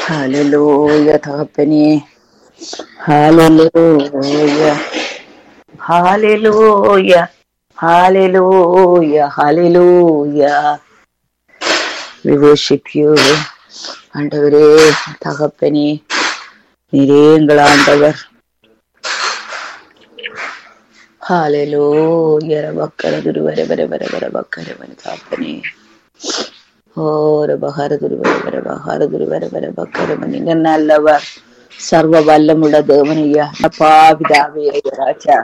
ஹalleluya தகப்பனே ஹalleluya ஹalleluya ஹalleluya ஹalleluya we worship you ஆண்டவரே தகப்பனே நீரே எங்கள் ஆண்டவர் ஹalleluya ரபக்கர துருவர வர வர வர பக்கர வர தகப்பனே ஓர பகர துருவர வர பகர துருவர வர பக்கர நீங்க நல்லவர் சர்வ வல்லமுள்ள தேவனையா அப்பா பிதாவே ராஜா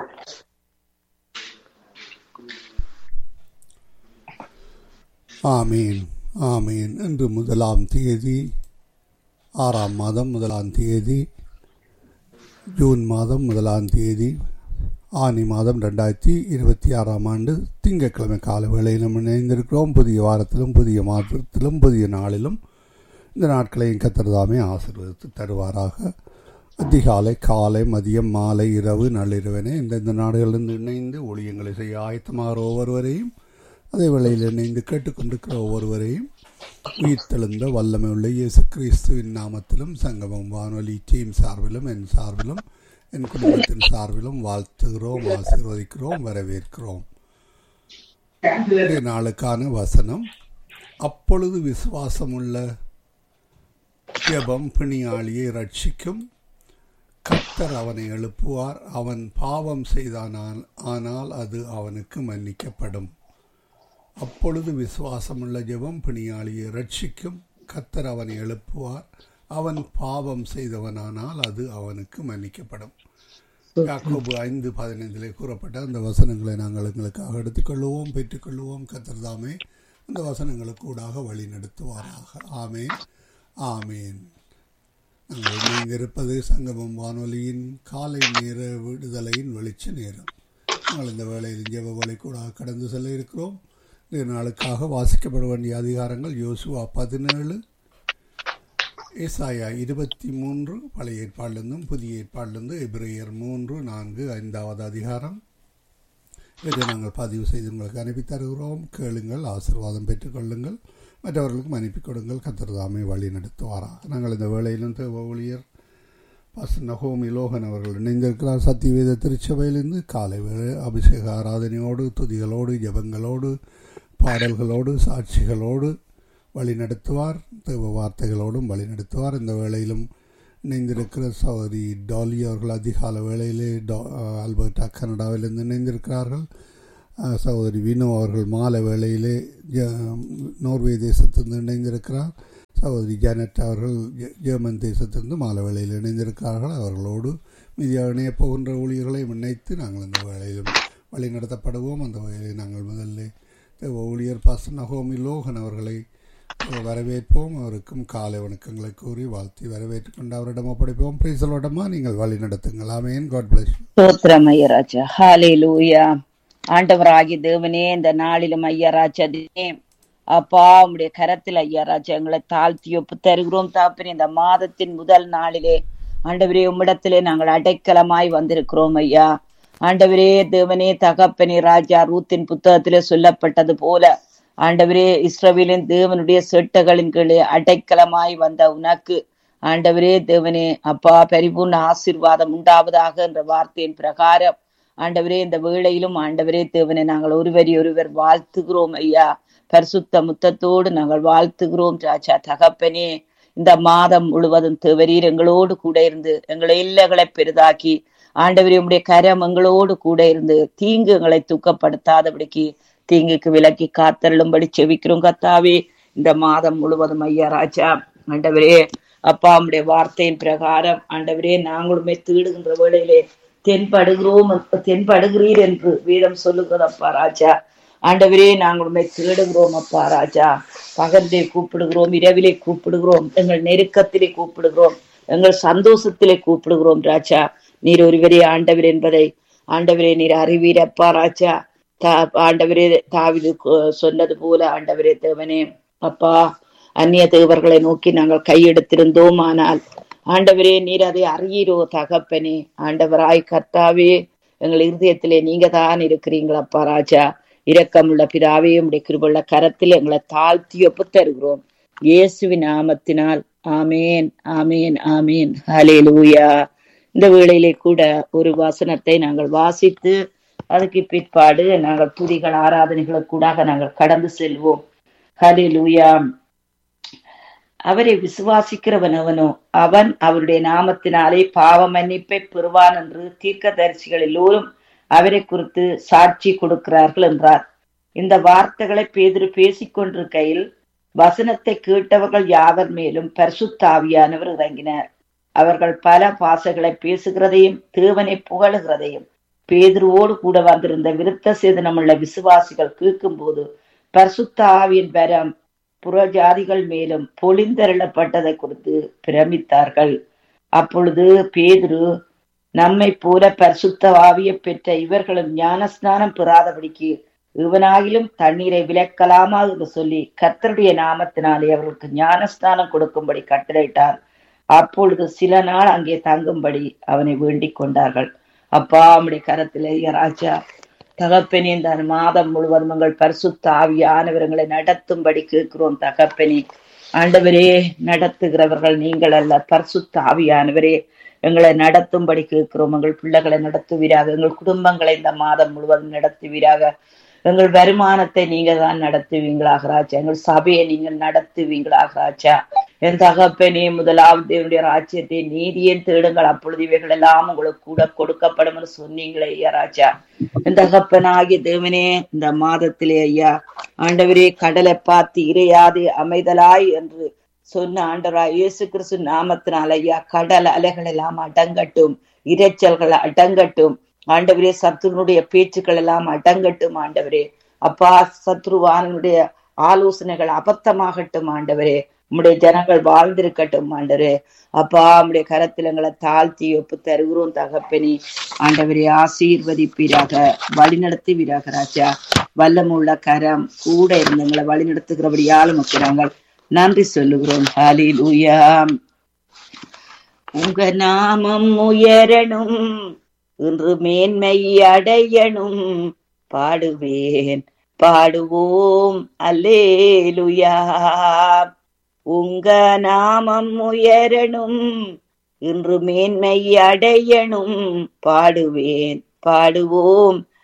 ஆமீன் ஆமீன் இன்று முதலாம் தேதி ஆறாம் மாதம் முதலாம் தேதி ஜூன் மாதம் முதலாம் தேதி ஆனி மாதம் ரெண்டாயிரத்தி இருபத்தி ஆறாம் ஆண்டு திங்கட்கிழமை கால வேளையில் நம்ம இணைந்திருக்கிறோம் புதிய வாரத்திலும் புதிய மாதத்திலும் புதிய நாளிலும் இந்த நாட்களையும் கத்திரதாமே ஆசீர்வதித்து தருவாராக அதிகாலை காலை மதியம் மாலை இரவு நள்ளிரவென இந்தந்த நாடுகளிலிருந்து இணைந்து ஒளியங்களை செய்ய ஆயத்தமாகிற ஒவ்வொருவரையும் அதே வேளையில் இணைந்து கேட்டுக்கொண்டிருக்கிற ஒவ்வொருவரையும் உயிர்த்தெழுந்த வல்லமை உள்ள இயேசு கிறிஸ்துவின் நாமத்திலும் சங்கமம் வானொலி டீம் சார்பிலும் என் சார்பிலும் என் குடும்பத்தின் சார்பிலும் வாழ்த்துகிறோம் ஆசீர்வதிக்கிறோம் வரவேற்கிறோம் இன்றைய நாளுக்கான வசனம் அப்பொழுது விசுவாசமுள்ள ஜெபம் பிணியாளியை ரட்சிக்கும் கர்த்தர் அவனை எழுப்புவார் அவன் பாவம் செய்தானால் ஆனால் அது அவனுக்கு மன்னிக்கப்படும் அப்பொழுது விசுவாசமுள்ள ஜெபம் பிணியாளியை ரட்சிக்கும் கர்த்தர் அவனை எழுப்புவார் அவன் பாவம் செய்தவனானால் அது அவனுக்கு மன்னிக்கப்படும் யாக்கோபு ஐந்து பதினைந்திலே கூறப்பட்ட அந்த வசனங்களை நாங்கள் எங்களுக்காக எடுத்துக்கொள்வோம் பெற்றுக்கொள்வோம் கர்த்தர் தாமே அந்த வசனங்களுக்கு கூடாக வழி நடத்துவாராக ஆமேன் ஆமேன் நாங்கள் இணைந்திருப்பது சங்கமம் வானொலியின் காலை நேர விடுதலையின் வெளிச்ச நேரம் நாங்கள் இந்த வேளையில் ஜெப வழி கூட கடந்து செல்ல இருக்கிறோம் இந்த நாளுக்காக வாசிக்கப்பட வேண்டிய அதிகாரங்கள் யோசுவா பதினேழு ஏசாயா இருபத்தி மூன்று பழைய ஏற்பாடிலிருந்தும் புதிய ஏற்பாடிலிருந்து எபிரேயர் மூன்று நான்கு ஐந்தாவது அதிகாரம் இதை நாங்கள் பதிவு செய்து உங்களுக்கு அனுப்பி தருகிறோம் கேளுங்கள் ஆசீர்வாதம் பெற்றுக்கொள்ளுங்கள் மற்றவர்களுக்கும் அனுப்பி கொடுங்கள் கத்திரதாமை வழி நடத்துவாராக நாங்கள் இந்த வேளையிலும் தேவ ஊழியர் பஸ் நகோமி லோகன் அவர்கள் இணைந்திருக்கிறார் சத்தியவேத திருச்சபையிலிருந்து காலை வேளை அபிஷேக ஆராதனையோடு துதிகளோடு ஜபங்களோடு பாடல்களோடு சாட்சிகளோடு வழி நடத்துவார் தேவ வார்த்தைகளோடும் வழி நடத்துவார் இந்த வேளையிலும் இணைந்திருக்கிற சௌரி டாலி அவர்கள் அதிகால வேளையிலே டா ஆல்பர்டா கனடாவிலிருந்து இணைந்திருக்கிறார்கள் சகோதரி வினோ அவர்கள் மாலை வேளையிலே நோர்வே தேசத்திலிருந்து இணைந்திருக்கிறார் சகோதரி ஜானட் அவர்கள் ஜெர்மன் தேசத்திலிருந்து மாலை வேளையில் இணைந்திருக்கிறார்கள் அவர்களோடு மீதியாக இணைய போகின்ற ஊழியர்களை இணைத்து நாங்கள் இந்த வேளையிலும் வழி நடத்தப்படுவோம் அந்த வகையில் நாங்கள் முதல்ல ஊழியர் பாச நகோமி லோகன் அவர்களை வரவேற்போம் அவருக்கும் காலை வணக்கங்களை கூறி வாழ்த்தி வரவேற்று கொண்டு அவரிடம் ஒப்படைப்போம் பிரீசலோடமா நீங்கள் வழி நடத்துங்கள் ஆமேன் காட் பிளஸ் ஸ்தோத்திரம் ஐயராஜா ஹாலே லூயா ஆண்டவராகி தேவனே இந்த நாளிலும் ஐயராஜனே அப்பா உடைய கரத்தில் ஐயராஜா எங்களை தாழ்த்தி ஒப்பு தருகிறோம் தாப்பினே இந்த மாதத்தின் முதல் நாளிலே ஆண்டவரே உம்மிடத்திலே நாங்கள் அடைக்கலமாய் வந்திருக்கிறோம் ஐயா ஆண்டவரே தேவனே தகப்பனே ராஜா ரூத்தின் புத்தகத்திலே சொல்லப்பட்டது போல ஆண்டவரே இஸ்ரவேலின் தேவனுடைய செட்டகளின் கீழே அடைக்கலமாய் வந்த உனக்கு ஆண்டவரே தேவனே அப்பா பரிபூர்ண ஆசீர்வாதம் உண்டாவதாக என்ற வார்த்தையின் பிரகாரம் ஆண்டவரே இந்த வேளையிலும் ஆண்டவரே தேவனை நாங்கள் ஒருவரி ஒருவர் வாழ்த்துகிறோம் ஐயா பரிசுத்த முத்தத்தோடு நாங்கள் வாழ்த்துகிறோம் ராஜா தகப்பனே இந்த மாதம் முழுவதும் தேவரீர் எங்களோடு கூட இருந்து எங்களை இல்லங்களை பெரிதாக்கி ஆண்டவரே உடைய கரம் எங்களோடு கூட இருந்து தீங்கு எங்களை தூக்கப்படுத்தாதபடிக்கு தீங்குக்கு விலக்கி காத்தருளும்படி செவிக்கிறோம் கத்தாவே இந்த மாதம் முழுவதும் ஐயா ராஜா ஆண்டவரே அப்பா உடைய வார்த்தையின் பிரகாரம் ஆண்டவரே நாங்களுமே தேடுகின்ற வேளையிலே தென்படுகிறோம் தென்படுகிறீர் என்று வீரம் சொல்லுகிறது அப்பா ராஜா ஆண்டவரே நாங்களுமே தேடுகிறோம் அப்பா ராஜா பகர்ந்தே கூப்பிடுகிறோம் இரவிலே கூப்பிடுகிறோம் எங்கள் நெருக்கத்திலே கூப்பிடுகிறோம் எங்கள் சந்தோஷத்திலே கூப்பிடுகிறோம் ராஜா நீர் ஒருவரே ஆண்டவர் என்பதை ஆண்டவரே நீர் அறிவீர் அப்பா ராஜா ஆண்டவரே தாவிது சொன்னது போல ஆண்டவரே தேவனே அப்பா அந்நிய தேவர்களை நோக்கி நாங்கள் கையெடுத்திருந்தோம் ஆனால் ஆண்டவரே நீர் அதை அறியீரோ தகப்பனே ஆண்டவராய் கர்த்தாவே எங்கள் இருதயத்திலே நீங்க தான் இருக்கிறீங்களப்பா ராஜா இரக்கமுள்ள பிதாவே உடைய கிருபுள்ள கரத்தில் எங்களை தாழ்த்தி ஒப்பு தருகிறோம் இயேசுவின் நாமத்தினால் ஆமேன் ஆமேன் ஆமேன் ஹalleluya இந்த வேளையிலே கூட ஒரு வசனத்தை நாங்கள் வாசித்து அதுக்கு பிற்பாடு நாங்கள் துதிகள் ஆராதனைகளுக்கூடாக நாங்கள் கடந்து செல்வோம் ஹalleluya அவரை விசுவாசிக்கிறவன் அவனோ அவன் அவருடைய நாமத்தினாலே பாவ மன்னிப்பை பெறுவான் என்று தீர்க்கதரிசிகள் எல்லோரும் அவரை குறித்து சாட்சி கொடுக்கிறார்கள் என்றார் இந்த வார்த்தைகளை பேதிரு பேசிக் கொண்டிருக்கையில் வசனத்தை கேட்டவர்கள் யாவர் மேலும் பரிசுத்தாவியானவர் இறங்கினார் அவர்கள் பல பாசைகளை பேசுகிறதையும் தேவனை புகழுகிறதையும் பேதுருவோடு கூட வந்திருந்த விருத்த சேதனமுள்ள விசுவாசிகள் கேட்கும்போது பரிசுத்த ஆவியின் வரம் புறஜாதிகள் மேலும் பொழிந்தருளப்பட்டதை குறித்து பிரமித்தார்கள் அப்பொழுது பேதுரு நம்மை போல பரிசுத்த ஆவியை பெற்ற இவர்களும் ஞானஸ்நானம் பெறாதபடிக்கு இவனாகிலும் தண்ணீரை விலக்கலாமா என்று சொல்லி கர்த்தருடைய நாமத்தினாலே அவர்களுக்கு ஞானஸ்தானம் கொடுக்கும்படி கட்டளையிட்டார் அப்பொழுது சில நாள் அங்கே தங்கும்படி அவனை வேண்டிக் கொண்டார்கள் அப்பா அவனுடைய கரத்திலே ராஜா தகப்பனே இந்த மாதம் முழுவதும் உங்கள் பரிசுத்த ஆவியானவர்களை நடத்தும்படி கேட்கிறோம் தகப்பனே ஆண்டவரே நடத்துகிறவர்கள் நீங்கள் அல்ல பரிசுத்த ஆவியானவரே எங்களை நடத்தும்படி கேட்கிறோம் எங்கள் பிள்ளைகளை நடத்துவீராக எங்கள் குடும்பங்களை இந்த மாதம் முழுவதும் நடத்துவீராக எங்கள் வருமானத்தை நீங்க தான் நடத்துவீங்களாக ராஜா எங்கள் சபையை நீங்கள் நடத்துவீங்களாக ராஜா என் தகப்பனே முதலாவது என்னுடைய ராஜ்யத்தை நீதியை தேடுங்கள் அப்பொழுது இவைகள் எல்லாம் உங்களுக்கு கூட கொடுக்கப்படும் என்று சொன்னீங்களே ஐயா ராஜா என் தகப்பனாகிய தேவனே இந்த மாதத்திலே ஐயா ஆண்டவரே கடலை பார்த்து இறையாது அமைதலாய் என்று சொன்ன ஆண்டவரா இயேசு கிறிஸ்து நாமத்தினால் ஐயா கடல் அலைகள் எல்லாம் அடங்கட்டும் இரைச்சல்கள் அடங்கட்டும் ஆண்டவரே சத்ருனுடைய பேச்சுக்கள் எல்லாம் அடங்கட்டும் ஆண்டவரே அப்பா சத்ருவானுடைய ஆலோசனைகள் அபத்தமாகட்டும் ஆண்டவரே உம்முடைய ஜனங்கள் வாழ்ந்திருக்கட்டும் ஆண்டவரே அப்பா உம்முடைய கரத்தில் எங்களை தாழ்த்தி ஒப்பு தருகிறோம் தகப்பனி ஆண்டவரே ஆசீர்வதிப்பீராக வழிநடத்துவீராக ராஜா வல்லமுள்ள கரம் கூட இருந்து எங்களை வழிநடத்துகிறபடியாலும் நமக்கு நாங்கள் நன்றி சொல்லுகிறோம் ஹாலி உங்க நாமம் உயரணும் இன்று மேன்மை அடையணும் பாடுவேன் பாடுவோம் அல்லேலுயா உங்க நாமம் உயரணும் இன்று மேன்மை அடையணும் பாடுவேன் பாடுவோம்